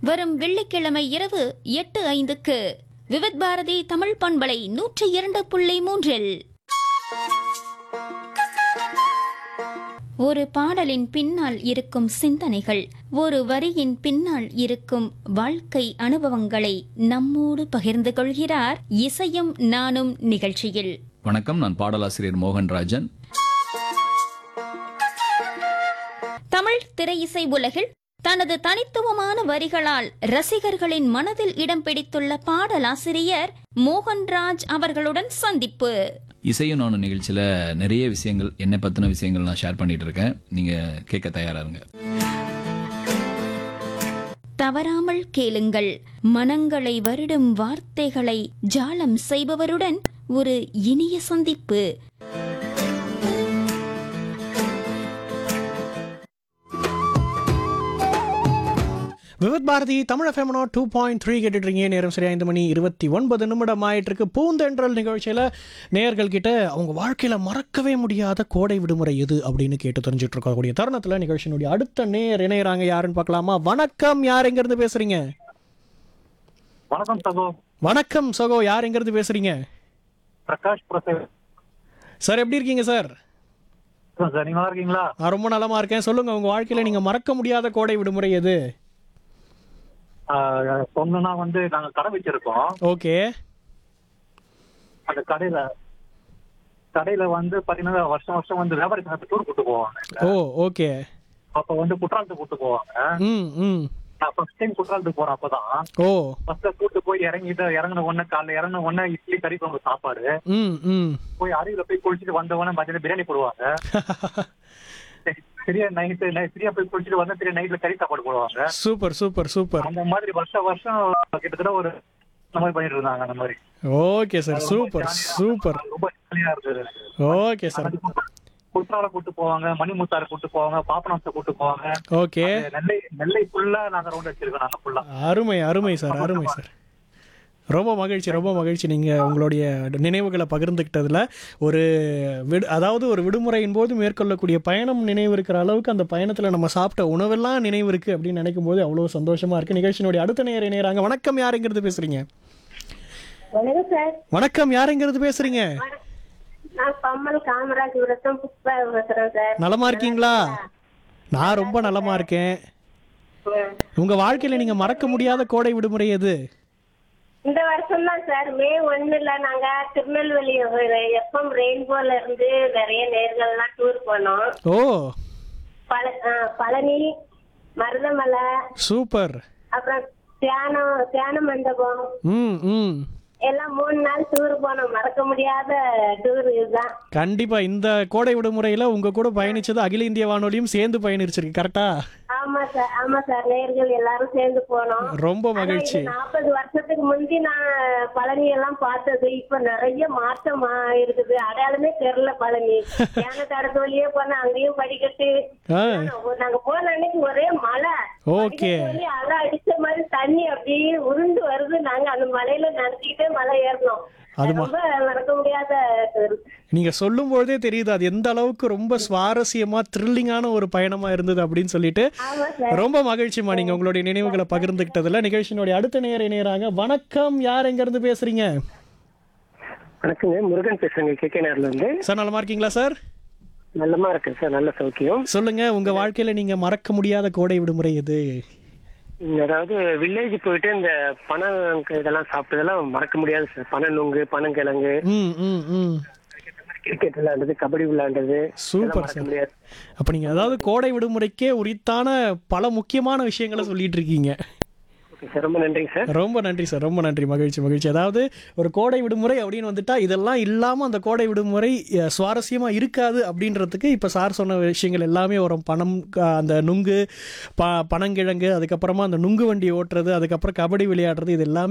வரும் வெள்ளிக்கிழமை இரவு எட்டு ஐந்துக்கு விவித் பாரதி தமிழ் பண்பலை நூற்றி இரண்டு புள்ளி மூன்றில் ஒரு பாடலின் பின்னால் இருக்கும் சிந்தனைகள் ஒரு வரியின் பின்னால் இருக்கும் வாழ்க்கை அனுபவங்களை நம்மோடு பகிர்ந்து கொள்கிறார் இசையும் நானும் நிகழ்ச்சியில் வணக்கம் நான் பாடலாசிரியர் மோகன்ராஜன் தமிழ் திரையிசை உலகில் தனது தனித்துவமான வரிகளால் ரசிகர்களின் மனதில் இடம் பிடித்துள்ள பாடலாசிரியர் மோகன்ராஜ் அவர்களுடன் சந்திப்பு இசையும் நானும் நிகழ்ச்சியில நிறைய விஷயங்கள் என்னை பத்தின விஷயங்கள் நான் ஷேர் பண்ணிட்டு இருக்கேன் நீங்க கேட்க தயாரா இருங்க தவறாமல் கேளுங்கள் மனங்களை வருடும் வார்த்தைகளை ஜாலம் செய்பவருடன் ஒரு இனிய சந்திப்பு விவித் பாரதி தமிழ் எஃப்எம்னோ டூ பாயிண்ட் த்ரீ கேட்டுட்ருக்கீங்க நேரம் சரியா ஐந்து மணி இருபத்தி ஒன்பது நிமிடம் ஆயிட்டு இருக்கு பூந்தென்றல் நிகழ்ச்சியில் நேயர்கள் கிட்ட அவங்க வாழ்க்கையில் மறக்கவே முடியாத கோடை விடுமுறை எது அப்படின்னு கேட்டு தெரிஞ்சுட்டு இருக்கக்கூடிய தருணத்தில் நிகழ்ச்சியினுடைய அடுத்த நேர் இணையறாங்க யாருன்னு பார்க்கலாமா வணக்கம் யார் எங்கேருந்து பேசுறீங்க வணக்கம் சகோ வணக்கம் சகோ யார் எங்கேருந்து பேசுறீங்க பிரகாஷ் பிரசாத் சார் எப்படி இருக்கீங்க சார் சார் நீங்க நல்லா இருக்கீங்களா நான் ரொம்ப நலமா இருக்கேன் சொல்லுங்க உங்க வாழ்க்கையில் நீங்க மறக்க முடியாத கோடை விடுமுறை எது ஆஹ் சொன்னா வந்து நாங்க கடை வச்சிருக்கோம் ஓகே அந்த கடையில கடையில வந்து பாத்தீங்கன்னா வருஷம் வருஷம் வந்து வியாபாரி சங்கத்தை டூர் கூட்டு போவாங்க ஓ ஓகே அப்ப வந்து குற்றாலத்துக்கு கூட்டு போவாங்க ம் ம் நான் ஃபர்ஸ்ட் டைம் குற்றாலத்துக்கு போறேன் அப்பதான் ஓ ஃபர்ஸ்ட்ல கூட்டு போய் இறங்கிட்டு இறங்கின உடனே காலைல இறங்கின உடனே இட்லி கறி குழம்பு சாப்பாடு ம் ம் போய் அருவில போய் குளிச்சுட்டு வந்த உடனே பாத்தீங்கன்னா பிரியாணி போடுவாங்க சரியா நைட்டு சரியா போய் குளிச்சுட்டு வந்தா சரியா நைட்ல கறி சாப்பாடு போடுவாங்க சூப்பர் சூப்பர் சூப்பர் அந்த மாதிரி வருஷம் வருஷம் கிட்டத்தட்ட ஒரு அந்த மாதிரி பண்ணிட்டு இருந்தாங்க அந்த மாதிரி ஓகே சார் சூப்பர் சூப்பர் ரொம்ப ஜாலியா இருந்தது ஓகே சார் குற்றால கூட்டு போவாங்க மணிமுத்தாறு கூட்டு போவாங்க பாப்பனத்தை கூட்டு போவாங்க ஓகே நெல்லை நெல்லை ஃபுல்லா நாங்க ரவுண்ட் வச்சிருக்கோம் நாங்க ஃபுல்லா அருமை அருமை சார் அருமை சார் ரொம்ப மகிழ்ச்சி ரொம்ப மகிழ்ச்சி நீங்கள் உங்களுடைய நினைவுகளை பகிர்ந்துக்கிட்டதில் ஒரு விடு அதாவது ஒரு விடுமுறையின் போது மேற்கொள்ளக்கூடிய பயணம் நினைவு இருக்கிற அளவுக்கு அந்த பயணத்தில் நம்ம சாப்பிட்ட உணவெல்லாம் நினைவு இருக்குது அப்படின்னு நினைக்கும் போது அவ்வளோ சந்தோஷமாக இருக்குது நிகழ்ச்சியினுடைய அடுத்த நேர இணையறாங்க வணக்கம் யாருங்கிறது பேசுகிறீங்க வணக்கம் சார் வணக்கம் யாருங்கிறது பேசுகிறீங்க நான் பம்மல் காமராஜபுரத்தம் புஷ்பா பேசுறேன் சார் நலமா இருக்கீங்களா நான் ரொம்ப நலமா இருக்கேன் உங்க வாழ்க்கையில நீங்க மறக்க முடியாத கோடை விடுமுறை எது இந்த வருஷம் தான் சார் மே ஒண்ணுல நாங்க திருநெல்வேலி எஃப்எம் ரெயின்போல இருந்து நிறைய நேர்கள்லாம் டூர் போனோம் ஓ பழ ஆ, பழனி மருதமலை சூப்பர் அப்புறம் தியானம் தியான மண்டபம் ம் ம் எல்லாம் மூணு நாள் டூர் போனோம் மறக்க முடியாத டூர் இதுதான் கண்டிப்பா இந்த கோடை விடுமுறையில உங்க கூட பயணிச்சது அகில இந்திய வானொலியும் சேர்ந்து பயணிச்சிருக்கு கரெக்டா ஆமா சார் ஆமா சார் நேர்கள் எல்லாரும் சேர்ந்து போனோம் ரொம்ப மகிழ்ச்சி நாற்பது வருஷத்துக்கு முந்தி நான் பழனி எல்லாம் பார்த்தது இப்ப நிறைய மாற்றம் ஆ- இருக்குது அடையாளமே தெரியல பழனி ஏன தடத்து வழியே போன அங்கேயும் படிக்கட்டு ஆ நாங்க போன அன்னைக்கு ஒரே மழை ஓகே படிக்கட்டு வழி அலை அடிச்ச மாதிரி தண்ணி அப்படியே உருண்டு வருது நாங்க அந்த மலையில நினைச்சுக்கிட்டே மலை ஏறணும் அது ரொம்ப மறக்க முடியாத tour. நீங்க சொல்லும் பொழுதே தெரியுது அது எந்த அளவுக்கு ரொம்ப சுவாரஸ்யமா த்ரில்லிங்கான ஒரு பயணமா இருந்தது அப்படின்னு சொல்லிட்டு ஆமா சார் ரொம்ப மகிழ்ச்சிமா நீங்க உங்களுடைய நினைவுகளை பகிர்ந்துக்கிட்டதுல நிகழ்ச்சியினுடைய அடுத்த நேர இணையறாங்க வணக்கம் யார் எங்க இருந்து பேசுறீங்க வணக்கங்க முருகன் பேசுறேங்க கே நேர்ல இருந்து சார் நலமா இருக்கீங்களா சார் நல்லமா இருக்கேன் சார் நல்ல சௌக்கியம் சொல்லுங்க உங்க வாழ்க்கையில நீங்க மறக்க முடியாத கோடை விடுமுறை எது இங்க அதாவது வில்லேஜ் போயிட்டு இந்த பணம் இதெல்லாம் சாப்பிட்டதெல்லாம் மறக்க முடியாது சார் பனை நுங்கு பனங்கிழங்கு ம் ம் ம் கிரிக்கெட் விளையாண்டது கபடி விளையாண்டது சூப்பர் மறக்க சார் முடியாது அப்ப நீங்க அதாவது கோடை விடுமுறைக்கே உரித்தான பல முக்கியமான விஷயங்களை சொல்லிட்டு இருக்கீங்க ஓகே சார் ரொம்ப நன்றிங்க சார் ரொம்ப நன்றி சார் ரொம்ப நன்றி மகிழ்ச்சி மகிழ்ச்சி அதாவது ஒரு கோடை விடுமுறை அப்படின்னு வந்துட்டா இதெல்லாம் இல்லாமல் அந்த கோடை விடுமுறை அஹ், சுவாரஸ்யமா இருக்காது அப்படின்றதுக்கு இப்போ சார் சொன்ன விஷயங்கள் எல்லாமே வரும் பணம் க- அந்த நுங்கு ப பனங்கிழங்கு அதுக்கப்புறமா அந்த நுங்கு வண்டி ஓட்டுறது அதுக்கப்புறம் கபடி விளையாடுறது இது எல்லாமே